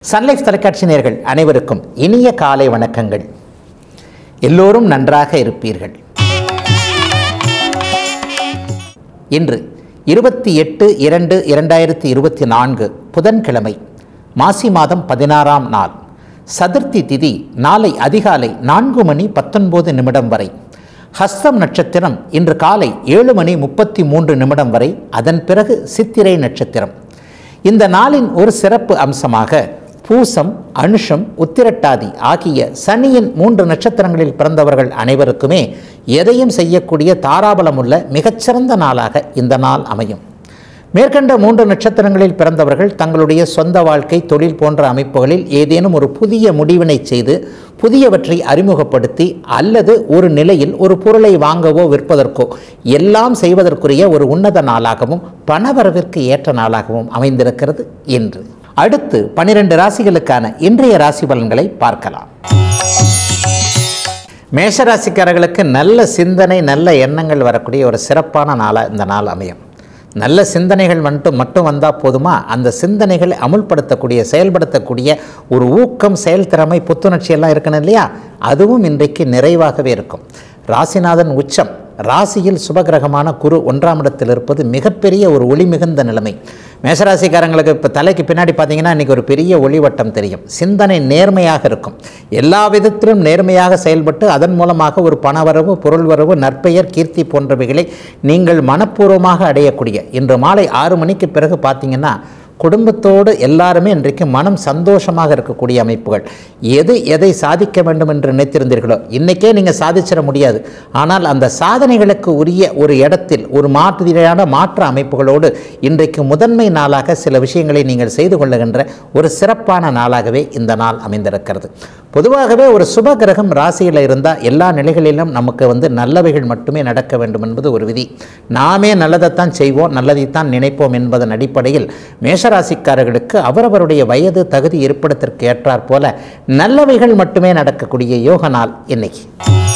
Sun Life தொலைக்காட்சி நேயர்கள் அனைவருக்கும் இனிய காலை வணக்கங்கள் எல்லோரும் நன்றாக இருப்பீர்கள் இன்று இருபத்தி எட்டு இரண்டு இரண்டாயிரத்தி இருபத்தி நான்கு புதன்கிழமை மாசி மாதம் பதினாறாம் நாள் சதுர்த்தி திதி நாளை அதிகாலை நான்கு மணி பத்தொன்பது நிமிடம் வரை ஹஸ்தம் நட்சத்திரம் இன்று காலை ஏழு மணி முப்பத்தி மூன்று நிமிடம் வரை அதன் பிறகு சித்திரை நட்சத்திரம் இந்த நாளின் ஒரு சிறப்பு அம்சமாக பூசம் அனுஷம் உத்திரட்டாதி ஆகிய சனியின் மூன்று நட்சத்திரங்களில் பிறந்தவர்கள் அனைவருக்குமே எதையும் செய்யக்கூடிய தாராபலமுள்ள மிகச்சிறந்த நாளாக இந்த நாள் அமையும் மேற்கண்ட மூன்று நட்சத்திரங்களில் பிறந்தவர்கள் தங்களுடைய சொந்த வாழ்க்கை தொழில் போன்ற அமைப்புகளில் ஏதேனும் ஒரு புதிய முடிவினை செய்து புதியவற்றை அறிமுகப்படுத்தி அல்லது ஒரு நிலையில் ஒரு பொருளை வாங்கவோ விற்பதற்கோ எல்லாம் செய்வதற்குரிய ஒரு உன்னத நாளாகவும் பணவரவிற்கு ஏற்ற நாளாகவும் அமைந்திருக்கிறது இன்று அடுத்து பனிரெண்டு ராசிகளுக்கான இன்றைய ராசி பலன்களை பார்க்கலாம் மேஷராசிக்காரர்களுக்கு நல்ல சிந்தனை நல்ல எண்ணங்கள் வரக்கூடிய ஒரு சிறப்பான நாளாக இந்த நாள் அமையும் நல்ல சிந்தனைகள் மட்டும் மட்டும் வந்தால் போதுமா அந்த சிந்தனைகளை அமுல்படுத்தக்கூடிய செயல்படுத்தக்கூடிய ஒரு ஊக்கம் செயல்திறமை புத்துணர்ச்சி எல்லாம் இருக்கணும் இல்லையா அதுவும் இன்றைக்கு நிறைவாகவே இருக்கும் ராசிநாதன் உச்சம் ராசியில் சுபகிரகமான குரு ஒன்றாம் இடத்தில் இருப்பது மிகப்பெரிய ஒரு ஒளி மிகுந்த நிலைமை மேஷராசிக்காரங்களுக்கு இப்போ தலைக்கு பின்னாடி பார்த்தீங்கன்னா இன்றைக்கி ஒரு பெரிய ஒளிவட்டம் தெரியும் சிந்தனை நேர்மையாக இருக்கும் எல்லா விதத்திலும் நேர்மையாக செயல்பட்டு அதன் மூலமாக ஒரு பணவரவு பொருள் வரவு நற்பெயர் கீர்த்தி போன்றவைகளை நீங்கள் மனப்பூர்வமாக அடையக்கூடிய இன்று மாலை ஆறு மணிக்கு பிறகு பார்த்தீங்கன்னா குடும்பத்தோடு எல்லாருமே இன்றைக்கு மனம் சந்தோஷமாக இருக்கக்கூடிய அமைப்புகள் எது எதை சாதிக்க வேண்டும் என்று நினைத்திருந்தீர்களோ இன்றைக்கே நீங்கள் சாதிச்சிட முடியாது ஆனால் அந்த சாதனைகளுக்கு உரிய ஒரு இடத்தில் ஒரு மாதிரியான மாற்ற அமைப்புகளோடு இன்றைக்கு முதன்மை நாளாக சில விஷயங்களை நீங்கள் செய்து கொள்ளுகின்ற ஒரு சிறப்பான நாளாகவே இந்த நாள் அமைந்திருக்கிறது பொதுவாகவே ஒரு சுப கிரகம் ராசியில் இருந்தால் எல்லா நிலைகளிலும் நமக்கு வந்து நல்லவைகள் மட்டுமே நடக்க வேண்டும் என்பது ஒரு விதி நாமே நல்லதைத்தான் செய்வோம் நல்லதைத்தான் நினைப்போம் என்பதன் அடிப்படையில் மேஷராசிக்காரர்களுக்கு அவரவருடைய வயது தகுதி இருப்பிடத்திற்கு ஏற்றாற் போல நல்லவைகள் மட்டுமே நடக்கக்கூடிய யோக நாள் இன்னைக்கு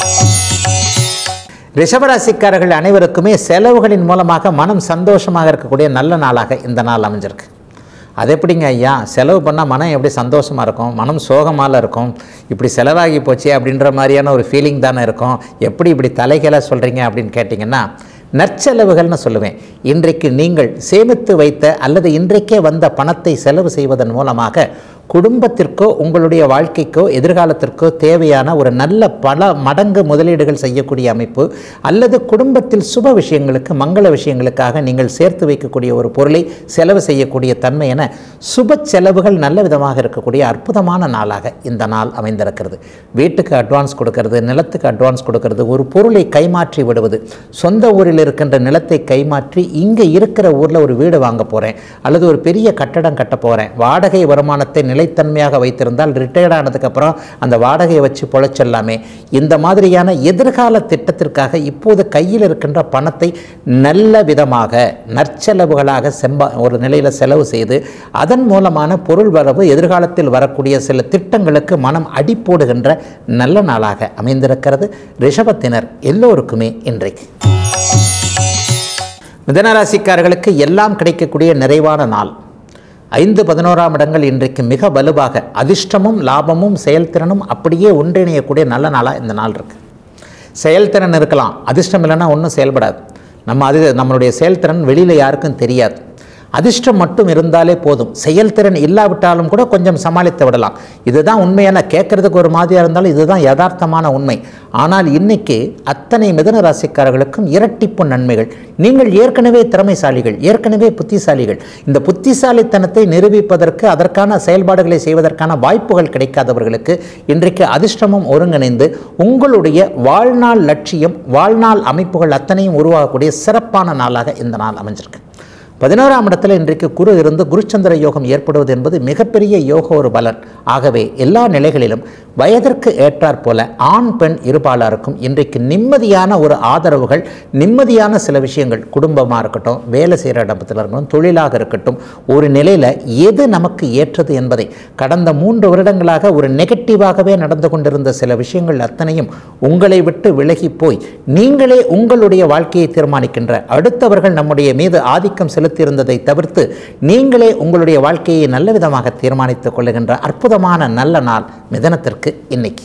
ரிஷபராசிக்காரர்கள் அனைவருக்குமே செலவுகளின் மூலமாக மனம் சந்தோஷமாக இருக்கக்கூடிய நல்ல நாளாக இந்த நாள் அமைஞ்சிருக்கு அது எப்படிங்க ஐயா செலவு பண்ணால் மனம் எப்படி சந்தோஷமாக இருக்கும் மனம் சோகமாக இருக்கும் இப்படி செலவாகி போச்சு அப்படின்ற மாதிரியான ஒரு ஃபீலிங் தானே இருக்கும் எப்படி இப்படி தலைகளாக சொல்கிறீங்க அப்படின்னு கேட்டிங்கன்னா நற்செலவுகள்னு சொல்லுவேன் இன்றைக்கு நீங்கள் சேமித்து வைத்த அல்லது இன்றைக்கே வந்த பணத்தை செலவு செய்வதன் மூலமாக குடும்பத்திற்கோ உங்களுடைய வாழ்க்கைக்கோ எதிர்காலத்திற்கோ தேவையான ஒரு நல்ல பல மடங்கு முதலீடுகள் செய்யக்கூடிய அமைப்பு அல்லது குடும்பத்தில் சுப விஷயங்களுக்கு மங்கள விஷயங்களுக்காக நீங்கள் சேர்த்து வைக்கக்கூடிய ஒரு பொருளை செலவு செய்யக்கூடிய தன்மை என சுப செலவுகள் நல்ல விதமாக இருக்கக்கூடிய அற்புதமான நாளாக இந்த நாள் அமைந்திருக்கிறது வீட்டுக்கு அட்வான்ஸ் கொடுக்கறது நிலத்துக்கு அட்வான்ஸ் கொடுக்கறது ஒரு பொருளை கைமாற்றி விடுவது சொந்த ஊரில் இருக்கின்ற நிலத்தை கைமாற்றி இங்கே இருக்கிற ஊரில் ஒரு வீடு வாங்க போகிறேன் அல்லது ஒரு பெரிய கட்டடம் கட்ட போகிறேன் வாடகை வருமானத்தை நிலைத்தன்மையாக வைத்திருந்தால் ரிட்டையர்ட் ஆனதுக்கப்புறம் அந்த வாடகையை வச்சு பொழைச்சிடலாமே இந்த மாதிரியான எதிர்கால திட்டத்திற்காக இப்போது கையில் இருக்கின்ற பணத்தை நல்ல விதமாக நற்செலவுகளாக செம்பா ஒரு நிலையில் செலவு செய்து அதன் மூலமான பொருள் வரவு எதிர்காலத்தில் வரக்கூடிய சில திட்டங்களுக்கு மனம் அடிப்போடுகின்ற நல்ல நாளாக அமைந்திருக்கிறது ரிஷபத்தினர் எல்லோருக்குமே இன்றைக்கு மிதனராசிக்காரர்களுக்கு எல்லாம் கிடைக்கக்கூடிய நிறைவான நாள் ஐந்து பதினோராம் இடங்கள் இன்றைக்கு மிக வலுவாக அதிர்ஷ்டமும் லாபமும் செயல்திறனும் அப்படியே ஒன்றிணையக்கூடிய நல்ல நாளாக இந்த நாள் இருக்குது செயல்திறன் இருக்கலாம் அதிர்ஷ்டம் இல்லைன்னா ஒன்றும் செயல்படாது நம்ம அது நம்மளுடைய செயல்திறன் வெளியில் யாருக்கும் தெரியாது அதிர்ஷ்டம் மட்டும் இருந்தாலே போதும் செயல்திறன் இல்லாவிட்டாலும் கூட கொஞ்சம் சமாளித்து விடலாம் இதுதான் உண்மையான கேட்கறதுக்கு ஒரு மாதிரியாக இருந்தாலும் இதுதான் யதார்த்தமான உண்மை ஆனால் இன்னைக்கு அத்தனை மிதன ராசிக்காரர்களுக்கும் இரட்டிப்பு நன்மைகள் நீங்கள் ஏற்கனவே திறமைசாலிகள் ஏற்கனவே புத்திசாலிகள் இந்த புத்திசாலித்தனத்தை நிரூபிப்பதற்கு அதற்கான செயல்பாடுகளை செய்வதற்கான வாய்ப்புகள் கிடைக்காதவர்களுக்கு இன்றைக்கு அதிர்ஷ்டமும் ஒருங்கிணைந்து உங்களுடைய வாழ்நாள் லட்சியம் வாழ்நாள் அமைப்புகள் அத்தனையும் உருவாகக்கூடிய சிறப்பான நாளாக இந்த நாள் அமைஞ்சிருக்கு பதினோராம் இடத்துல இன்றைக்கு குரு இருந்து குருச்சந்திர யோகம் ஏற்படுவது என்பது மிகப்பெரிய யோக ஒரு பலன் ஆகவே எல்லா நிலைகளிலும் வயதிற்கு ஏற்றாற் போல ஆண் பெண் இருபாலாருக்கும் இன்றைக்கு நிம்மதியான ஒரு ஆதரவுகள் நிம்மதியான சில விஷயங்கள் குடும்பமாக இருக்கட்டும் வேலை செய்கிற இடத்துல இருக்கட்டும் தொழிலாக இருக்கட்டும் ஒரு நிலையில் எது நமக்கு ஏற்றது என்பதை கடந்த மூன்று வருடங்களாக ஒரு நெகட்டிவாகவே நடந்து கொண்டிருந்த சில விஷயங்கள் அத்தனையும் உங்களை விட்டு விலகி போய் நீங்களே உங்களுடைய வாழ்க்கையை தீர்மானிக்கின்ற அடுத்தவர்கள் நம்முடைய மீது ஆதிக்கம் செலுத்தியிருந்ததை தவிர்த்து நீங்களே உங்களுடைய வாழ்க்கையை நல்ல விதமாக தீர்மானித்துக் கொள்ளுகின்ற அற்புதமான நல்ல நாள் மிதனத்திற்கு இன்னைக்கு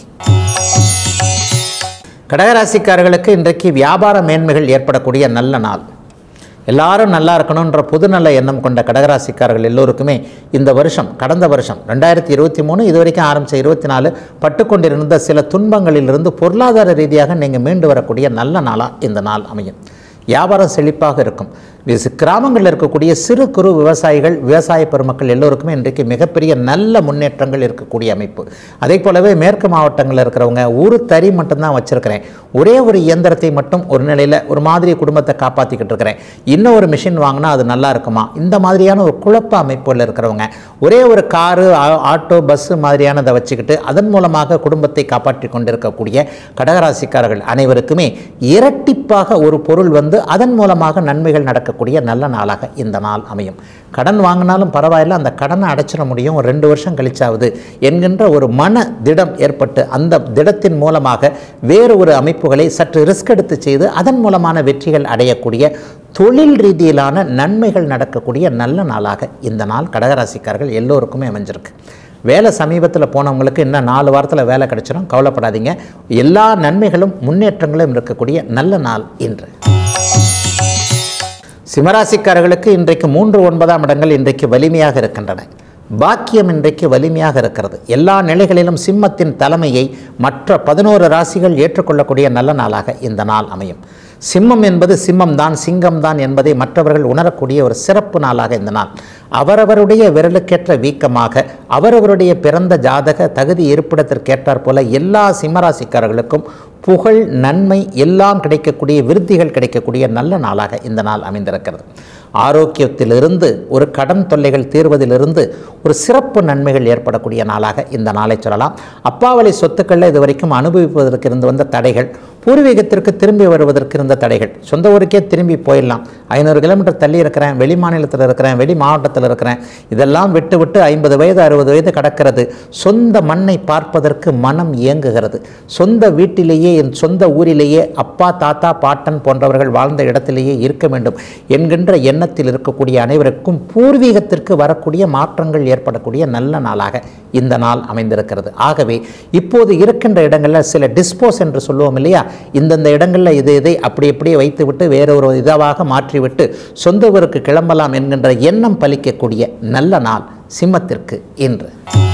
கடகராசிக்காரர்களுக்கு இன்றைக்கு வியாபார மேன்மைகள் ஏற்படக்கூடிய நல்ல நாள் எல்லாரும் நல்லா இருக்கணுன்ற புதுநல எண்ணம் கொண்ட கடகராசிக்காரர்கள் எல்லோருக்குமே இந்த வருஷம் கடந்த வருஷம் ரெண்டாயிரத்தி இருபத்தி மூணு இது வரைக்கும் ஆரம்பித்த இருபத்தி நாலு பட்டுக்கொண்டிருந்த சில துன்பங்களிலிருந்து பொருளாதார ரீதியாக நீங்கள் மீண்டு வரக்கூடிய நல்ல நாளாக இந்த நாள் அமையும் வியாபாரம் செழிப்பாக இருக்கும் விஸ்- கிராமங்களில் இருக்கக்கூடிய சிறு குறு விவசாயிகள் விவசாய பெருமக்கள் எல்லோருக்குமே இன்றைக்கு மிகப்பெரிய நல்ல முன்னேற்றங்கள் இருக்கக்கூடிய அமைப்பு அதே போலவே மேற்கு மாவட்டங்களில் இருக்கிறவங்க ஒரு தறி மட்டும்தான் வச்சுருக்கிறேன் ஒரே ஒரு இயந்திரத்தை மட்டும் ஒரு நிலையில் ஒரு மாதிரி குடும்பத்தை காப்பாற்றிக்கிட்டு இருக்கிறேன் இன்னும் ஒரு மிஷின் வாங்கினா அது நல்லா இருக்குமா இந்த மாதிரியான ஒரு குழப்ப அமைப்புகளில் இருக்கிறவங்க ஒரே ஒரு காரு ஆ- ஆட்டோ பஸ்ஸு மாதிரியானதை வச்சுக்கிட்டு அதன் மூலமாக குடும்பத்தை காப்பாற்றி கொண்டிருக்கக்கூடிய கடகராசிக்காரர்கள் அனைவருக்குமே இரட்டிப்பாக ஒரு பொருள் வந்து அதன் மூலமாக நன்மைகள் நடக்கக்கூடிய நல்ல நாளாக இந்த நாள் அமையும் கடன் வாங்கினாலும் பரவாயில்ல அந்த கடனை அடைச்சிட முடியும் ஒரு ரெண்டு வருஷம் கழிச்சாவது என்கின்ற ஒரு மன திடம் ஏற்பட்டு அந்த திடத்தின் மூலமாக வேறு ஒரு அமைப்புகளை சற்று ரிஸ்க் எடுத்து செய்து அதன் மூலமான வெற்றிகள் அடையக்கூடிய தொழில் ரீதியிலான நன்மைகள் நடக்கக்கூடிய நல்ல நாளாக இந்த நாள் கடகராசிக்காரர்கள் எல்லோருக்குமே அமைஞ்சிருக்கு வேலை சமீபத்தில் போனவங்களுக்கு இன்னும் நாலு வாரத்தில் வேலை கிடைச்சிடும் கவலைப்படாதீங்க எல்லா நன்மைகளும் முன்னேற்றங்களும் இருக்கக்கூடிய நல்ல நாள் இன்று சிம்மராசிக்காரர்களுக்கு இன்றைக்கு மூன்று ஒன்பதாம் இடங்கள் இன்றைக்கு வலிமையாக இருக்கின்றன பாக்கியம் இன்றைக்கு வலிமையாக இருக்கிறது எல்லா நிலைகளிலும் சிம்மத்தின் தலைமையை மற்ற பதினோரு ராசிகள் ஏற்றுக்கொள்ளக்கூடிய நல்ல நாளாக இந்த நாள் அமையும் சிம்மம் என்பது சிம்மம் தான் சிங்கம் தான் என்பதை மற்றவர்கள் உணரக்கூடிய ஒரு சிறப்பு நாளாக இந்த நாள் அவரவருடைய விரலுக்கேற்ற வீக்கமாக அவரவருடைய பிறந்த ஜாதக தகுதி இருப்பிடத்திற்கேற்றாற் போல எல்லா சிம்மராசிக்காரர்களுக்கும் புகழ் நன்மை எல்லாம் கிடைக்கக்கூடிய விருத்திகள் கிடைக்கக்கூடிய நல்ல நாளாக இந்த நாள் அமைந்திருக்கிறது ஆரோக்கியத்திலிருந்து ஒரு கடன் தொல்லைகள் தீர்வதிலிருந்து ஒரு சிறப்பு நன்மைகள் ஏற்படக்கூடிய நாளாக இந்த நாளை சொல்லலாம் அப்பாவளி சொத்துக்களில் இதுவரைக்கும் அனுபவிப்பதற்கு இருந்து வந்த தடைகள் பூர்வீகத்திற்கு திரும்பி வருவதற்கு இருந்த தடைகள் சொந்த ஊருக்கே திரும்பி போயிடலாம் ஐநூறு கிலோமீட்டர் தள்ளி இருக்கிறேன் வெளி மாநிலத்தில் இருக்கிறேன் வெளி மாவட்டத்தில் இருக்கிறேன் இதெல்லாம் விட்டு விட்டு ஐம்பது வயது அறுபது வயது கடக்கிறது சொந்த மண்ணை பார்ப்பதற்கு மனம் இயங்குகிறது சொந்த வீட்டிலேயே என் சொந்த ஊரிலேயே அப்பா தாத்தா பாட்டன் போன்றவர்கள் வாழ்ந்த இடத்திலேயே இருக்க வேண்டும் என்கின்ற எண்ணத்தில் இருக்கக்கூடிய அனைவருக்கும் பூர்வீகத்திற்கு வரக்கூடிய மாற்றங்கள் ஏற்படக்கூடிய நல்ல நாளாக இந்த நாள் அமைந்திருக்கிறது ஆகவே இப்போது இருக்கின்ற இடங்களில் சில டிஸ்போஸ் என்று சொல்லுவோம் இல்லையா இந்தந்த இடங்களில் இது இதை அப்படி அப்படியே வைத்துவிட்டு வேறொரு இதாவாக மாற்றிவிட்டு சொந்த ஊருக்கு கிளம்பலாம் என்கின்ற எண்ணம் பலிக்கக்கூடிய நல்ல நாள் சிம்மத்திற்கு இன்று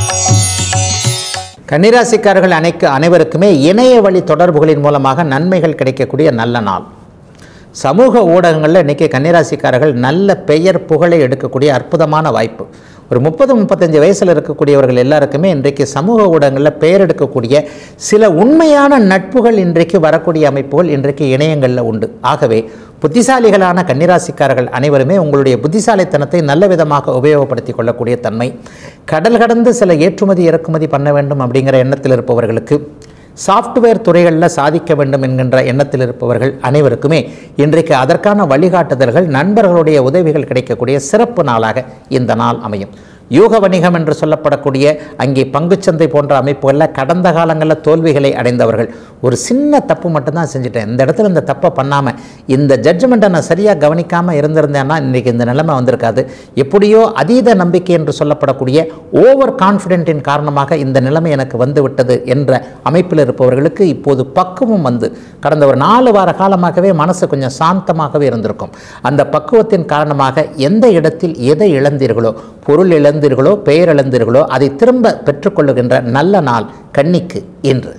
கன்னிராசிக்காரர்கள் அனைக்கு அனைவருக்குமே இணைய வழி தொடர்புகளின் மூலமாக நன்மைகள் கிடைக்கக்கூடிய நல்ல நாள் சமூக ஊடகங்களில் இன்றைக்கி கன்னிராசிக்காரர்கள் நல்ல பெயர் புகழை எடுக்கக்கூடிய அற்புதமான வாய்ப்பு ஒரு முப்பது முப்பத்தஞ்சு வயசில் இருக்கக்கூடியவர்கள் எல்லாருக்குமே இன்றைக்கு சமூக ஊடகங்களில் பெயர் எடுக்கக்கூடிய சில உண்மையான நட்புகள் இன்றைக்கு வரக்கூடிய அமைப்புகள் இன்றைக்கு இணையங்களில் உண்டு ஆகவே புத்திசாலிகளான கன்னிராசிக்காரர்கள் அனைவருமே உங்களுடைய புத்திசாலித்தனத்தை நல்ல விதமாக உபயோகப்படுத்திக் கொள்ளக்கூடிய தன்மை கடல் கடந்து சில ஏற்றுமதி இறக்குமதி பண்ண வேண்டும் அப்படிங்கிற எண்ணத்தில் இருப்பவர்களுக்கு சாஃப்ட்வேர் துறைகளில் சாதிக்க வேண்டும் என்கின்ற எண்ணத்தில் இருப்பவர்கள் அனைவருக்குமே இன்றைக்கு அதற்கான வழிகாட்டுதல்கள் நண்பர்களுடைய உதவிகள் கிடைக்கக்கூடிய சிறப்பு நாளாக இந்த நாள் அமையும் யூக வணிகம் என்று சொல்லப்படக்கூடிய அங்கே பங்குச்சந்தை போன்ற அமைப்புகளில் கடந்த காலங்களில் தோல்விகளை அடைந்தவர்கள் ஒரு சின்ன தப்பு மட்டும்தான் செஞ்சுட்டேன் இந்த இடத்துல இந்த தப்பை பண்ணாமல் இந்த ஜட்ஜ்மெண்ட்டை நான் சரியாக கவனிக்காமல் இருந்திருந்தேன்னா இன்றைக்கி இந்த நிலைமை வந்திருக்காது எப்படியோ அதீத நம்பிக்கை என்று சொல்லப்படக்கூடிய ஓவர் கான்ஃபிடென்ட்டின் காரணமாக இந்த நிலைமை எனக்கு வந்து விட்டது என்ற அமைப்பில் இருப்பவர்களுக்கு இப்போது பக்குவம் வந்து கடந்த ஒரு நாலு வார காலமாகவே மனசு கொஞ்சம் சாந்தமாகவே இருந்திருக்கும் அந்த பக்குவத்தின் காரணமாக எந்த இடத்தில் எதை இழந்தீர்களோ பொருள் இழந்தீர்களோ பெயர் இழந்தீர்களோ அதை திரும்ப பெற்றுக்கொள்ளுகின்ற நல்ல நாள் கன்னிக்கு இன்று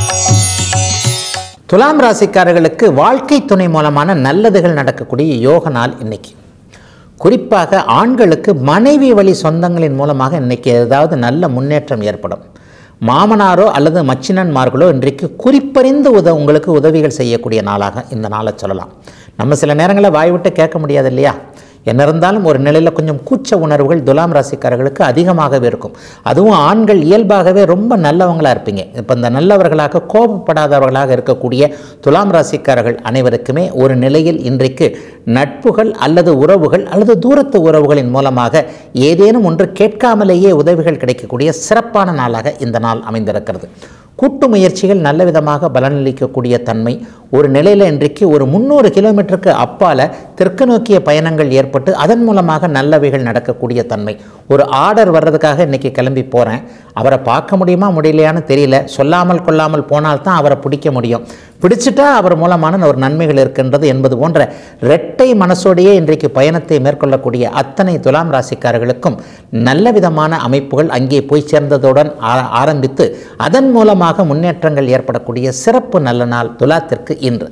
துலாம் ராசிக்காரர்களுக்கு வாழ்க்கை துணை மூலமான நல்லதுகள் நடக்கக்கூடிய யோக நாள் இன்னைக்கு குறிப்பாக ஆண்களுக்கு மனைவி வழி சொந்தங்களின் மூலமாக இன்னைக்கு ஏதாவது நல்ல முன்னேற்றம் ஏற்படும் மாமனாரோ அல்லது மச்சினன்மார்களோ இன்றைக்கு குறிப்பறிந்து உத உங்களுக்கு உதவிகள் செய்யக்கூடிய நாளாக இந்த நாளை சொல்லலாம் நம்ம சில நேரங்களில் வாய் விட்டு கேட்க முடியாது இல்லையா என்ன இருந்தாலும் ஒரு நிலையில் கொஞ்சம் கூச்ச உணர்வுகள் துலாம் ராசிக்காரர்களுக்கு அதிகமாகவே இருக்கும் அதுவும் ஆண்கள் இயல்பாகவே ரொம்ப நல்லவங்களாக இருப்பீங்க இப்போ இந்த நல்லவர்களாக கோபப்படாதவர்களாக இருக்கக்கூடிய துலாம் ராசிக்காரர்கள் அனைவருக்குமே ஒரு நிலையில் இன்றைக்கு நட்புகள் அல்லது உறவுகள் அல்லது தூரத்து உறவுகளின் மூலமாக ஏதேனும் ஒன்று கேட்காமலேயே உதவிகள் கிடைக்கக்கூடிய சிறப்பான நாளாக இந்த நாள் அமைந்திருக்கிறது கூட்டு முயற்சிகள் நல்ல விதமாக பலனளிக்கக்கூடிய தன்மை ஒரு நிலையில் இன்றைக்கு ஒரு முந்நூறு கிலோமீட்டருக்கு அப்பால் தெற்கு நோக்கிய பயணங்கள் ஏற்பட்டு அதன் மூலமாக நல்லவைகள் நடக்கக்கூடிய தன்மை ஒரு ஆர்டர் வர்றதுக்காக இன்றைக்கி கிளம்பி போகிறேன் அவரை பார்க்க முடியுமா முடியலையான்னு தெரியல சொல்லாமல் கொள்ளாமல் போனால் தான் அவரை பிடிக்க முடியும் பிடிச்சிட்டா அவர் மூலமான ஒரு நன்மைகள் இருக்கின்றது என்பது போன்ற இரட்டை மனசோடையே இன்றைக்கு பயணத்தை மேற்கொள்ளக்கூடிய அத்தனை துலாம் ராசிக்காரர்களுக்கும் நல்ல விதமான அமைப்புகள் அங்கே போய் சேர்ந்ததுடன் ஆ- ஆரம்பித்து அதன் மூலமாக முன்னேற்றங்கள் ஏற்படக்கூடிய சிறப்பு நல்ல நாள் துலாத்திற்கு இன்று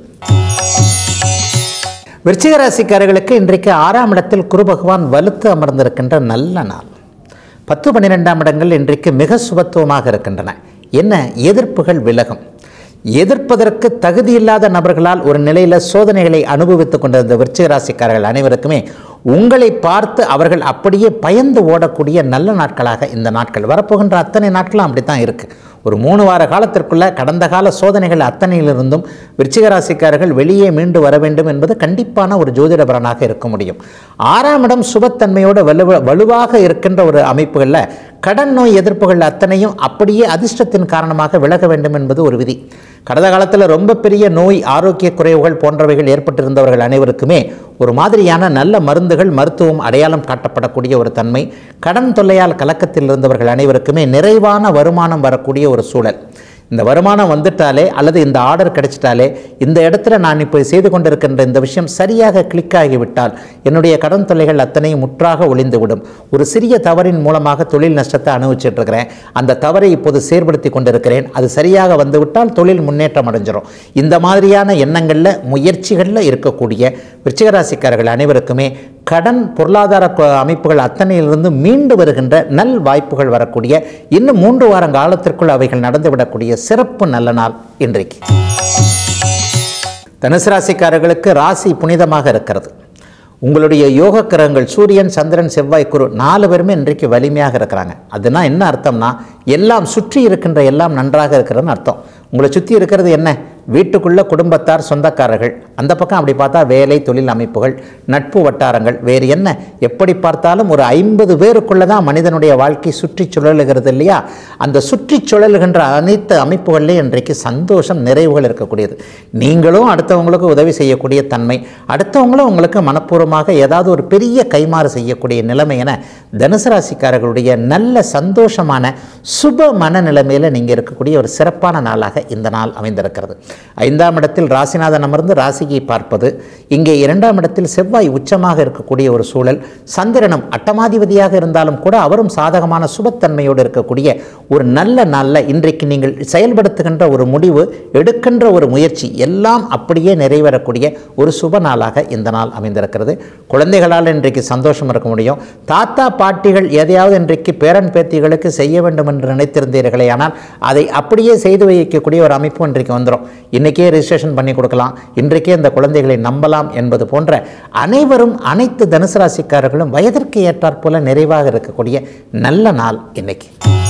விருச்சிக ராசிக்காரர்களுக்கு இன்றைக்கு ஆறாம் இடத்தில் குரு பகவான் வலுத்து அமர்ந்திருக்கின்ற நல்ல நாள் பத்து பன்னிரெண்டாம் இடங்கள் இன்றைக்கு மிக சுபத்துவமாக இருக்கின்றன என்ன எதிர்ப்புகள் விலகும் எதிர்ப்பதற்கு தகுதியில்லாத நபர்களால் ஒரு நிலையில் சோதனைகளை அனுபவித்துக் கொண்டிருந்த விருச்சிக ராசிக்காரர்கள் அனைவருக்குமே உங்களை பார்த்து அவர்கள் அப்படியே பயந்து ஓடக்கூடிய நல்ல நாட்களாக இந்த நாட்கள் வரப்போகின்ற அத்தனை நாட்களும் அப்படி தான் இருக்குது ஒரு மூணு வார காலத்திற்குள்ள கடந்த கால சோதனைகள் அத்தனையிலிருந்தும் விருச்சிக ராசிக்காரர்கள் வெளியே மீண்டு வர வேண்டும் என்பது கண்டிப்பான ஒரு ஜோதிடபரனாக இருக்க முடியும் ஆறாம் இடம் சுபத்தன்மையோடு வலுவ வலுவாக இருக்கின்ற ஒரு அமைப்புகளில் கடன் நோய் எதிர்ப்புகள் அத்தனையும் அப்படியே அதிர்ஷ்டத்தின் காரணமாக விலக வேண்டும் என்பது ஒரு விதி கடந்த காலத்தில் ரொம்ப பெரிய நோய் ஆரோக்கிய குறைவுகள் போன்றவைகள் ஏற்பட்டிருந்தவர்கள் அனைவருக்குமே ஒரு மாதிரியான நல்ல மருந்துகள் மருத்துவம் அடையாளம் காட்டப்படக்கூடிய ஒரு தன்மை கடன் தொல்லையால் கலக்கத்தில் இருந்தவர்கள் அனைவருக்குமே நிறைவான வருமானம் வரக்கூடிய ஒரு சூழல் இந்த வருமானம் வந்துட்டாலே அல்லது இந்த ஆர்டர் கிடைச்சிட்டாலே இந்த இடத்துல நான் இப்போ செய்து கொண்டிருக்கின்ற இந்த விஷயம் சரியாக கிளிக் ஆகிவிட்டால் என்னுடைய கடன் தொல்லைகள் அத்தனையும் முற்றாக ஒளிந்துவிடும் ஒரு சிறிய தவறின் மூலமாக தொழில் நஷ்டத்தை அனுபவிச்சுட்டு இருக்கிறேன் அந்த தவறை இப்போது செயற்படுத்தி கொண்டிருக்கிறேன் அது சரியாக வந்துவிட்டால் தொழில் முன்னேற்றம் அடைஞ்சிரும் இந்த மாதிரியான எண்ணங்களில் முயற்சிகளில் இருக்கக்கூடிய விருச்சிகராசிக்காரர்கள் அனைவருக்குமே கடன் பொருளாதார கொ- அமைப்புகள் அத்தனையிலிருந்து மீண்டு வருகின்ற நல் வாய்ப்புகள் வரக்கூடிய இன்னும் மூன்று வார காலத்திற்குள் அவைகள் நடந்துவிடக்கூடிய சிறப்பு நல்ல நாள் இன்றைக்கு தனுசு ராசிக்காரர்களுக்கு ராசி புனிதமாக இருக்கிறது உங்களுடைய யோக கிரகங்கள் சூரியன் சந்திரன் செவ்வாய் குரு நாலு பேருமே இன்றைக்கு வலிமையாக இருக்கிறாங்க அதுனா என்ன அர்த்தம்னா எல்லாம் சுற்றி இருக்கின்ற எல்லாம் நன்றாக இருக்கிறதுன்னு அர்த்தம் உங்களை சுற்றி இருக்கிறது என்ன வீட்டுக்குள்ள குடும்பத்தார் சொந்தக்காரர்கள் அந்த பக்கம் அப்படி பார்த்தா வேலை தொழில் அமைப்புகள் நட்பு வட்டாரங்கள் வேறு என்ன எப்படி பார்த்தாலும் ஒரு ஐம்பது பேருக்குள்ள தான் மனிதனுடைய வாழ்க்கை சுற்றி சுழலுகிறது இல்லையா அந்த சுற்றி சுழலுகின்ற அனைத்து அமைப்புகள்லேயும் இன்றைக்கு சந்தோஷம் நிறைவுகள் இருக்கக்கூடியது நீங்களும் அடுத்தவங்களுக்கு உதவி செய்யக்கூடிய தன்மை அடுத்தவங்களும் உங்களுக்கு மனப்பூர்வமாக ஏதாவது ஒரு பெரிய கைமாறு செய்யக்கூடிய நிலைமை என தனுசு ராசிக்காரர்களுடைய நல்ல சந்தோஷமான சுப மனநிலைமையில் நீங்கள் இருக்கக்கூடிய ஒரு சிறப்பான நாளாக இந்த நாள் அமைந்திருக்கிறது ஐந்தாம் இடத்தில் ராசிநாதன் அமர்ந்து ராசியை பார்ப்பது இங்கே இரண்டாம் இடத்தில் செவ்வாய் உச்சமாக இருக்கக்கூடிய ஒரு சூழல் சந்திரனும் அட்டமாதிபதியாக இருந்தாலும் கூட அவரும் சாதகமான சுபத்தன்மையோடு இருக்கக்கூடிய ஒரு நல்ல நாளில் இன்றைக்கு நீங்கள் செயல்படுத்துகின்ற ஒரு முடிவு எடுக்கின்ற ஒரு முயற்சி எல்லாம் அப்படியே நிறைவேறக்கூடிய ஒரு சுப நாளாக இந்த நாள் அமைந்திருக்கிறது குழந்தைகளால் இன்றைக்கு சந்தோஷம் இருக்க முடியும் தாத்தா பாட்டிகள் எதையாவது இன்றைக்கு பேரன் பேத்திகளுக்கு செய்ய வேண்டும் என்று நினைத்திருந்தீர்களே ஆனால் அதை அப்படியே செய்து வைக்கக்கூடிய ஒரு அமைப்பு இன்றைக்கு வந்துடும் இன்றைக்கே ரிஜிஸ்ட்ரேஷன் பண்ணி கொடுக்கலாம் இன்றைக்கே இந்த குழந்தைகளை நம்பலாம் என்பது போன்ற அனைவரும் அனைத்து தனுசு ராசிக்காரர்களும் வயதிற்கு ஏற்றாற்போல நிறைவாக இருக்கக்கூடிய நல்ல நாள் இன்னைக்கு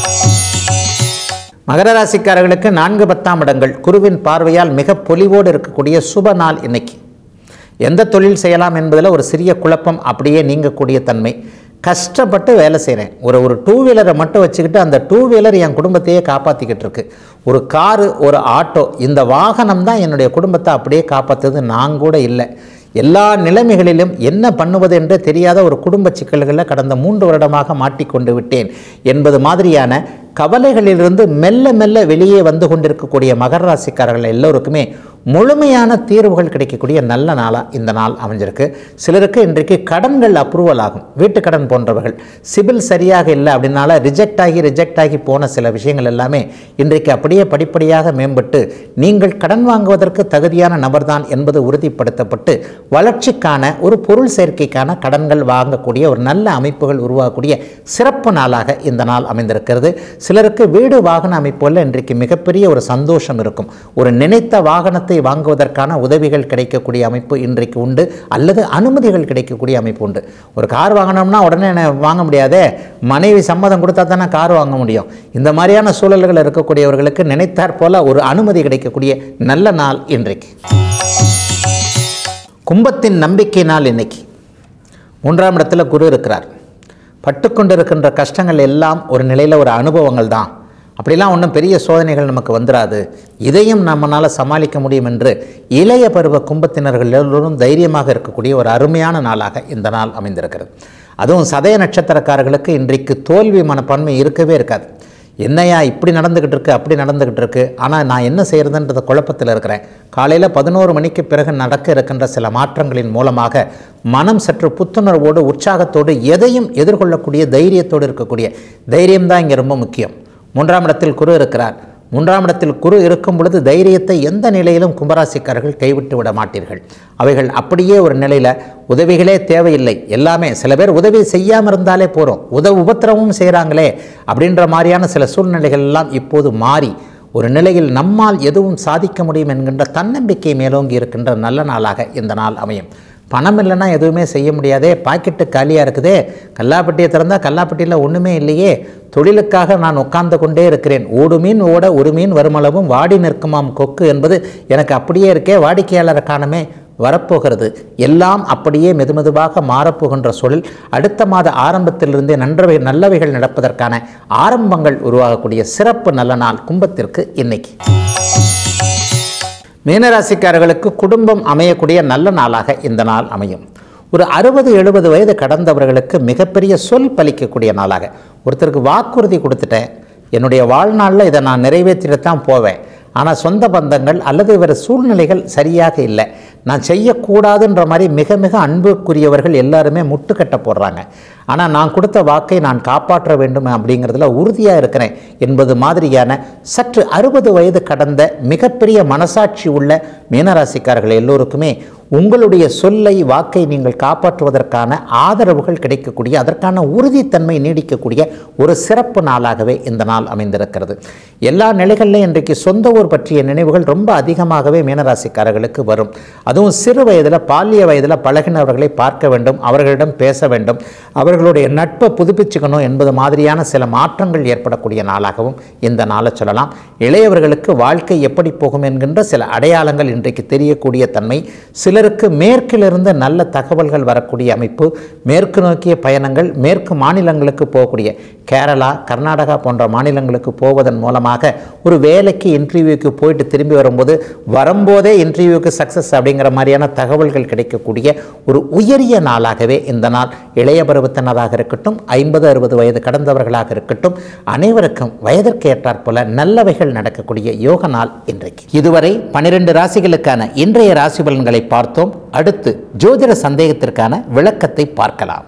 மகர ராசிக்காரர்களுக்கு நான்கு பத்தாம் இடங்கள் குருவின் பார்வையால் மிக பொலிவோடு இருக்கக்கூடிய சுப நாள் இன்னைக்கு எந்த தொழில் செய்யலாம் என்பதில் ஒரு சிறிய குழப்பம் அப்படியே நீங்கக்கூடிய தன்மை கஷ்டப்பட்டு வேலை செய்கிறேன் ஒரு ஒரு டூ வீலரை மட்டும் வச்சுக்கிட்டு அந்த டூ வீலர் என் குடும்பத்தையே காப்பாற்றிக்கிட்டு இருக்கு ஒரு காரு ஒரு ஆட்டோ இந்த வாகனம் தான் என்னுடைய குடும்பத்தை அப்படியே காப்பாற்றுறது நான் கூட இல்லை எல்லா நிலைமைகளிலும் என்ன பண்ணுவது என்று தெரியாத ஒரு குடும்ப சிக்கல்களில் கடந்த மூன்று வருடமாக மாட்டிக்கொண்டு விட்டேன் என்பது மாதிரியான கவலைகளிலிருந்து மெல்ல மெல்ல வெளியே வந்து கொண்டிருக்கக்கூடிய மகர ராசிக்காரர்கள் எல்லோருக்குமே முழுமையான தீர்வுகள் கிடைக்கக்கூடிய நல்ல நாளாக இந்த நாள் அமைஞ்சிருக்கு சிலருக்கு இன்றைக்கு கடன்கள் அப்ரூவல் ஆகும் வீட்டு கடன் போன்றவர்கள் சிபில் சரியாக இல்லை அப்படின்னால ரிஜெக்ட் ஆகி ரிஜெக்ட் ஆகி போன சில விஷயங்கள் எல்லாமே இன்றைக்கு அப்படியே படிப்படியாக மேம்பட்டு நீங்கள் கடன் வாங்குவதற்கு தகுதியான நபர்தான் என்பது உறுதிப்படுத்தப்பட்டு வளர்ச்சிக்கான ஒரு பொருள் சேர்க்கைக்கான கடன்கள் வாங்கக்கூடிய ஒரு நல்ல அமைப்புகள் உருவாகக்கூடிய சிறப்பு நாளாக இந்த நாள் அமைந்திருக்கிறது சிலருக்கு வீடு வாகன அமைப்புகளில் இன்றைக்கு மிகப்பெரிய ஒரு சந்தோஷம் இருக்கும் ஒரு நினைத்த வாகனத்தை பணத்தை வாங்குவதற்கான உதவிகள் கிடைக்கக்கூடிய அமைப்பு இன்றைக்கு உண்டு அல்லது அனுமதிகள் கிடைக்கக்கூடிய அமைப்பு உண்டு ஒரு கார் வாங்கினோம்னா உடனே என்ன வாங்க முடியாதே மனைவி சம்மதம் கொடுத்தா தானே கார் வாங்க முடியும் இந்த மாதிரியான சூழல்கள் இருக்கக்கூடியவர்களுக்கு நினைத்தாற் போல ஒரு அனுமதி கிடைக்கக்கூடிய நல்ல நாள் இன்றைக்கு கும்பத்தின் நம்பிக்கை நாள் இன்னைக்கு மூன்றாம் இடத்துல குரு இருக்கிறார் பட்டுக்கொண்டு இருக்கின்ற கஷ்டங்கள் எல்லாம் ஒரு நிலையில் ஒரு அனுபவங்கள் தான் அப்படிலாம் ஒன்றும் பெரிய சோதனைகள் நமக்கு வந்துடாது இதையும் நம்மளால் சமாளிக்க முடியும் என்று இளைய பருவ கும்பத்தினர்கள் எல்லோரும் தைரியமாக இருக்கக்கூடிய ஒரு அருமையான நாளாக இந்த நாள் அமைந்திருக்கிறது அதுவும் சதய நட்சத்திரக்காரர்களுக்கு இன்றைக்கு தோல்வி மனப்பான்மை இருக்கவே இருக்காது என்னையா இப்படி நடந்துக்கிட்டு இருக்கு அப்படி நடந்துக்கிட்டு இருக்கு ஆனால் நான் என்ன செய்கிறதுன்றத குழப்பத்தில் இருக்கிறேன் காலையில் பதினோரு மணிக்கு பிறகு நடக்க இருக்கின்ற சில மாற்றங்களின் மூலமாக மனம் சற்று புத்துணர்வோடு உற்சாகத்தோடு எதையும் எதிர்கொள்ளக்கூடிய தைரியத்தோடு இருக்கக்கூடிய தைரியம் தான் இங்கே ரொம்ப முக்கியம் மூன்றாம் இடத்தில் குரு இருக்கிறார் மூன்றாம் இடத்தில் குரு இருக்கும் பொழுது தைரியத்தை எந்த நிலையிலும் கும்பராசிக்காரர்கள் கைவிட்டு விட மாட்டீர்கள் அவைகள் அப்படியே ஒரு நிலையில் உதவிகளே தேவையில்லை எல்லாமே சில பேர் உதவி செய்யாமல் இருந்தாலே போகிறோம் உத உபத்திரமும் செய்கிறாங்களே அப்படின்ற மாதிரியான சில சூழ்நிலைகள் எல்லாம் இப்போது மாறி ஒரு நிலையில் நம்மால் எதுவும் சாதிக்க முடியும் என்கின்ற தன்னம்பிக்கை மேலோங்கி இருக்கின்ற நல்ல நாளாக இந்த நாள் அமையும் பணம் இல்லைன்னா எதுவுமே செய்ய முடியாதே பாக்கெட்டு காலியாக இருக்குதே கல்லாப்பட்டியை திறந்தால் கல்லாப்பட்டியில் ஒன்றுமே இல்லையே தொழிலுக்காக நான் உட்கார்ந்து கொண்டே இருக்கிறேன் ஓடு மீன் ஓட ஒரு மீன் வருமளவும் வாடி நிற்குமாம் கொக்கு என்பது எனக்கு அப்படியே இருக்கே வாடிக்கையாளரை காணமே வரப்போகிறது எல்லாம் அப்படியே மெதுமெதுவாக மாறப்போகின்ற சூழல் அடுத்த மாத ஆரம்பத்திலிருந்தே நன்றவை நல்லவைகள் நடப்பதற்கான ஆரம்பங்கள் உருவாகக்கூடிய சிறப்பு நல்ல நாள் கும்பத்திற்கு இன்னைக்கு மீனராசிக்காரர்களுக்கு குடும்பம் அமையக்கூடிய நல்ல நாளாக இந்த நாள் அமையும் ஒரு அறுபது எழுபது வயது கடந்தவர்களுக்கு மிகப்பெரிய சொல் பலிக்கக்கூடிய நாளாக ஒருத்தருக்கு வாக்குறுதி கொடுத்துட்டேன் என்னுடைய வாழ்நாளில் இதை நான் நிறைவேற்றிடத்தான் போவேன் ஆனால் சொந்த பந்தங்கள் அல்லது இவர் சூழ்நிலைகள் சரியாக இல்லை நான் செய்யக்கூடாதுன்ற மாதிரி மிக மிக அன்புக்குரியவர்கள் எல்லாருமே முட்டுக்கட்ட போடுறாங்க ஆனால் நான் கொடுத்த வாக்கை நான் காப்பாற்ற வேண்டும் அப்படிங்கிறதுல உறுதியாக இருக்கிறேன் என்பது மாதிரியான சற்று அறுபது வயது கடந்த மிகப்பெரிய மனசாட்சி உள்ள மீனராசிக்காரர்கள் எல்லோருக்குமே உங்களுடைய சொல்லை வாக்கை நீங்கள் காப்பாற்றுவதற்கான ஆதரவுகள் கிடைக்கக்கூடிய அதற்கான உறுதித்தன்மை நீடிக்கக்கூடிய ஒரு சிறப்பு நாளாகவே இந்த நாள் அமைந்திருக்கிறது எல்லா நிலைகளிலும் இன்றைக்கு சொந்த ஊர் பற்றிய நினைவுகள் ரொம்ப அதிகமாகவே மீனராசிக்காரர்களுக்கு வரும் அதுவும் சிறு வயதில் பாலிய வயதில் பழகினவர்களை பார்க்க வேண்டும் அவர்களிடம் பேச வேண்டும் அவர்களுடைய நட்பை புதுப்பிச்சுக்கணும் என்பது மாதிரியான சில மாற்றங்கள் ஏற்படக்கூடிய நாளாகவும் இந்த நாளை சொல்லலாம் இளையவர்களுக்கு வாழ்க்கை எப்படி போகும் என்கின்ற சில அடையாளங்கள் இன்றைக்கு தெரியக்கூடிய தன்மை சிலருக்கு மேற்கிலிருந்து நல்ல தகவல்கள் வரக்கூடிய அமைப்பு மேற்கு நோக்கிய பயணங்கள் மேற்கு மாநிலங்களுக்கு போகக்கூடிய கேரளா கர்நாடகா போன்ற மாநிலங்களுக்கு போவதன் மூலமாக ஒரு வேலைக்கு இன்டர்வியூக்கு போயிட்டு திரும்பி வரும்போது வரும்போதே இன்டர்வியூக்கு சக்ஸஸ் அப்படிங்கிற மாதிரியான தகவல்கள் கிடைக்கக்கூடிய ஒரு உயரிய நாளாகவே இந்த நாள் இளைய பருவத்தினராக இருக்கட்டும் ஐம்பது அறுபது வயது கடந்தவர்களாக இருக்கட்டும் அனைவருக்கும் வயதிற்கு ஏற்றாற்போல நல்லவைகள் நடக்கக்கூடிய யோக நாள் இன்றைக்கு இதுவரை பனிரெண்டு ராசிகளுக்கான இன்றைய ராசி பலன்களை பார்த்தோம் அடுத்து ஜோதிட சந்தேகத்திற்கான விளக்கத்தை பார்க்கலாம்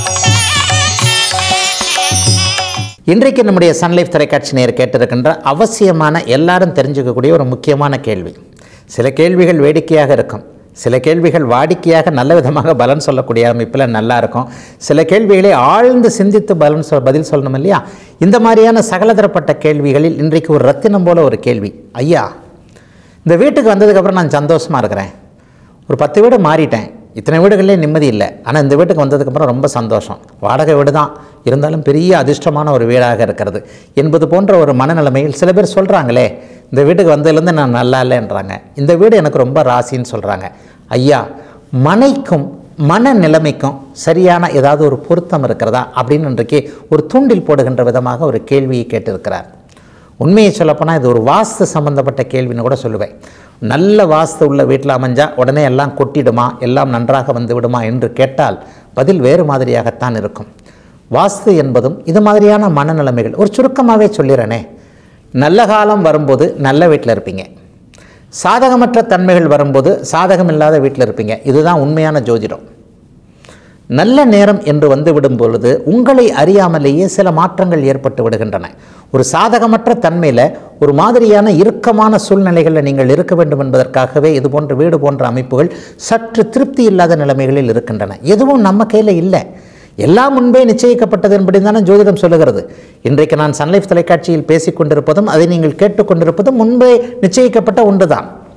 இன்றைக்கு நம்முடைய சன்லைஃப் தொலைக்காட்சி நேர் கேட்டிருக்கின்ற அவசியமான எல்லாரும் தெரிஞ்சுக்கக்கூடிய ஒரு முக்கியமான கேள்வி சில கேள்விகள் வேடிக்கையாக இருக்கும் சில கேள்விகள் வாடிக்கையாக நல்ல விதமாக பலன் சொல்லக்கூடிய அமைப்பில் நல்லா இருக்கும் சில கேள்விகளை ஆழ்ந்து சிந்தித்து பலன் சொல் பதில் சொல்லணும் இல்லையா இந்த மாதிரியான சகலதரப்பட்ட கேள்விகளில் இன்றைக்கு ஒரு ரத்தினம் போல ஒரு கேள்வி ஐயா இந்த வீட்டுக்கு வந்ததுக்கப்புறம் நான் சந்தோஷமாக இருக்கிறேன் ஒரு பத்து வீடு மாறிட்டேன் இத்தனை வீடுகளே நிம்மதி இல்லை ஆனால் இந்த வீட்டுக்கு வந்ததுக்கப்புறம் ரொம்ப சந்தோஷம் வாடகை வீடு தான் இருந்தாலும் பெரிய அதிர்ஷ்டமான ஒரு வீடாக இருக்கிறது என்பது போன்ற ஒரு மனநிலைமையில் சில பேர் சொல்கிறாங்களே இந்த வீட்டுக்கு வந்ததுலேருந்து நான் நல்லா இல்லைன்றாங்க இந்த வீடு எனக்கு ரொம்ப ராசின்னு சொல்கிறாங்க ஐயா மனைக்கும் மன நிலைமைக்கும் சரியான ஏதாவது ஒரு பொருத்தம் இருக்கிறதா அப்படின்னு இன்றைக்கு ஒரு தூண்டில் போடுகின்ற விதமாக ஒரு கேள்வியை கேட்டிருக்கிறார் உண்மையை சொல்லப்போனால் இது ஒரு வாஸ்து சம்பந்தப்பட்ட கேள்வின்னு கூட சொல்லுவேன் நல்ல வாஸ்து உள்ள வீட்டில் அமைஞ்சா உடனே எல்லாம் கொட்டிடுமா எல்லாம் நன்றாக வந்து விடுமா என்று கேட்டால் பதில் வேறு மாதிரியாகத்தான் இருக்கும் வாஸ்து என்பதும் இது மாதிரியான மனநிலைமைகள் ஒரு சுருக்கமாகவே சொல்லிடுறேனே நல்ல காலம் வரும்போது நல்ல வீட்டில் இருப்பீங்க சாதகமற்ற தன்மைகள் வரும்போது சாதகம் இல்லாத வீட்டில் இருப்பீங்க இதுதான் உண்மையான ஜோதிடம் நல்ல நேரம் என்று வந்து விடும் பொழுது உங்களை அறியாமலேயே சில மாற்றங்கள் ஏற்பட்டு விடுகின்றன ஒரு சாதகமற்ற தன்மையில் ஒரு மாதிரியான இறுக்கமான சூழ்நிலைகளில் நீங்கள் இருக்க வேண்டும் என்பதற்காகவே இது போன்ற வீடு போன்ற அமைப்புகள் சற்று திருப்தி இல்லாத நிலைமைகளில் இருக்கின்றன எதுவும் நம்ம கையில் இல்லை எல்லாம் முன்பே நிச்சயிக்கப்பட்டது என்படி தானே ஜோதிடம் சொல்லுகிறது இன்றைக்கு நான் சன்லைஃப் தொலைக்காட்சியில் பேசிக் கொண்டிருப்பதும் அதை நீங்கள் கேட்டுக்கொண்டிருப்பதும் முன்பே நிச்சயிக்கப்பட்ட ஒன்றுதான்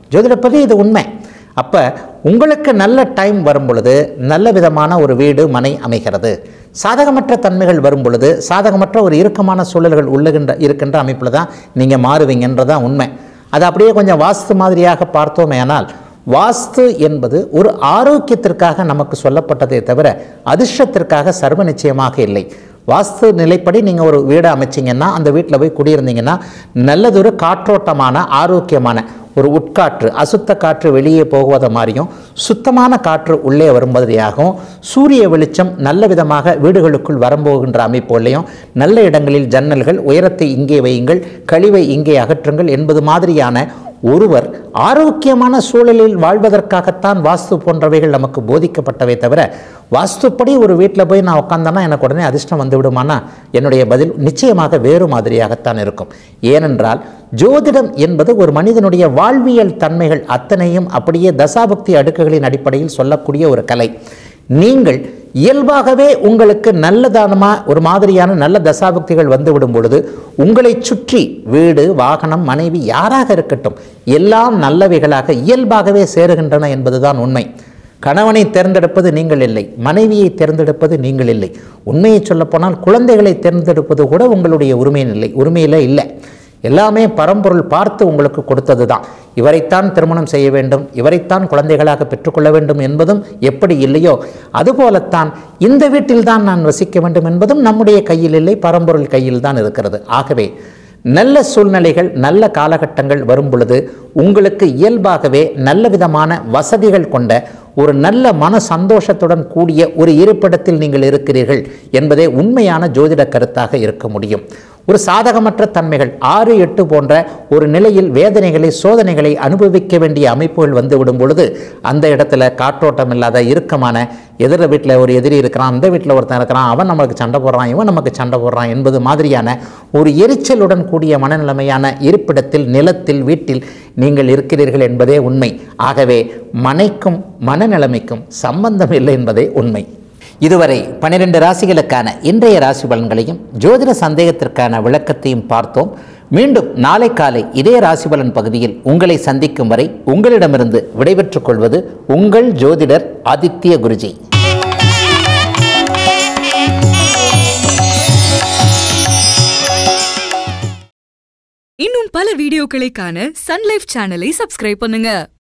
ஜோதிடப்படி இது உண்மை அப்போ உங்களுக்கு நல்ல டைம் வரும் பொழுது நல்ல விதமான ஒரு வீடு மனை அமைகிறது சாதகமற்ற தன்மைகள் வரும் பொழுது சாதகமற்ற ஒரு இறுக்கமான சூழல்கள் உள்ளகின்ற இருக்கின்ற அமைப்பில் தான் நீங்கள் மாறுவீங்கன்றதான் உண்மை அது அப்படியே கொஞ்சம் வாஸ்து மாதிரியாக பார்த்தோமேனால் வாஸ்து என்பது ஒரு ஆரோக்கியத்திற்காக நமக்கு சொல்லப்பட்டதே தவிர அதிர்ஷ்டத்திற்காக சர்வ நிச்சயமாக இல்லை வாஸ்து நிலைப்படி நீங்கள் ஒரு வீடு அமைச்சிங்கன்னா அந்த வீட்டில் போய் குடியிருந்தீங்கன்னா நல்லதொரு காற்றோட்டமான ஆரோக்கியமான ஒரு உட்காற்று அசுத்த காற்று வெளியே போகுவதை மாதிரியும் சுத்தமான காற்று உள்ளே வரும்படியாகவும் சூரிய வெளிச்சம் நல்ல விதமாக வீடுகளுக்குள் வரம்போகின்ற அமைப்புகளையும் நல்ல இடங்களில் ஜன்னல்கள் உயரத்தை இங்கே வையுங்கள் கழிவை இங்கே அகற்றுங்கள் என்பது மாதிரியான ஒருவர் ஆரோக்கியமான சூழலில் வாழ்வதற்காகத்தான் வாஸ்து போன்றவைகள் நமக்கு போதிக்கப்பட்டவை தவிர வாஸ்துப்படி ஒரு வீட்டில் போய் நான் உட்காந்தேன்னா எனக்கு உடனே அதிர்ஷ்டம் வந்து விடுமானா என்னுடைய பதில் நிச்சயமாக வேறு மாதிரியாகத்தான் இருக்கும் ஏனென்றால் ஜோதிடம் என்பது ஒரு மனிதனுடைய வாழ்வியல் தன்மைகள் அத்தனையும் அப்படியே தசாபக்தி அடுக்குகளின் அடிப்படையில் சொல்லக்கூடிய ஒரு கலை நீங்கள் இயல்பாகவே உங்களுக்கு நல்லதானமாக ஒரு மாதிரியான நல்ல தசாபக்திகள் வந்துவிடும் பொழுது உங்களை சுற்றி வீடு வாகனம் மனைவி யாராக இருக்கட்டும் எல்லாம் நல்லவைகளாக இயல்பாகவே சேருகின்றன என்பதுதான் உண்மை கணவனை தேர்ந்தெடுப்பது நீங்கள் இல்லை மனைவியை தேர்ந்தெடுப்பது நீங்கள் இல்லை உண்மையை சொல்லப்போனால் குழந்தைகளை தேர்ந்தெடுப்பது கூட உங்களுடைய உரிமையின் இல்லை உரிமையில் இல்லை எல்லாமே பரம்பொருள் பார்த்து உங்களுக்கு கொடுத்தது தான் இவரைத்தான் திருமணம் செய்ய வேண்டும் இவரைத்தான் குழந்தைகளாக பெற்றுக்கொள்ள வேண்டும் என்பதும் எப்படி இல்லையோ அதுபோலத்தான் இந்த வீட்டில் தான் நான் வசிக்க வேண்டும் என்பதும் நம்முடைய கையில் இல்லை பரம்பொருள் கையில் தான் இருக்கிறது ஆகவே நல்ல சூழ்நிலைகள் நல்ல காலகட்டங்கள் வரும் பொழுது உங்களுக்கு இயல்பாகவே நல்ல விதமான வசதிகள் கொண்ட ஒரு நல்ல மன சந்தோஷத்துடன் கூடிய ஒரு இருப்பிடத்தில் நீங்கள் இருக்கிறீர்கள் என்பதே உண்மையான ஜோதிட கருத்தாக இருக்க முடியும் ஒரு சாதகமற்ற தன்மைகள் ஆறு எட்டு போன்ற ஒரு நிலையில் வேதனைகளை சோதனைகளை அனுபவிக்க வேண்டிய அமைப்புகள் வந்து விடும் பொழுது அந்த இடத்துல காற்றோட்டம் இல்லாத இறுக்கமான எதிர வீட்டில் ஒரு எதிரி இருக்கிறான் அந்த வீட்டில் ஒருத்தன் இருக்கிறான் அவன் நமக்கு சண்டை போடுறான் இவன் நமக்கு சண்டை போடுறான் என்பது மாதிரியான ஒரு எரிச்சலுடன் கூடிய மனநிலைமையான இருப்பிடத்தில் நிலத்தில் வீட்டில் நீங்கள் இருக்கிறீர்கள் என்பதே உண்மை ஆகவே மனைக்கும் மனநிலைமைக்கும் சம்பந்தம் இல்லை என்பதே உண்மை இதுவரை பன்னிரெண்டு ராசிகளுக்கான இன்றைய ராசி பலன்களையும் ஜோதிட சந்தேகத்திற்கான விளக்கத்தையும் பார்த்தோம் மீண்டும் நாளை காலை இதே ராசி பலன் பகுதியில் உங்களை சந்திக்கும் வரை உங்களிடமிருந்து விடைபெற்றுக் கொள்வது உங்கள் ஜோதிடர் ஆதித்ய குருஜி இன்னும் பல வீடியோக்களை காண சன்லைஃப் சேனலை சப்ஸ்கிரைப் பண்ணுங்க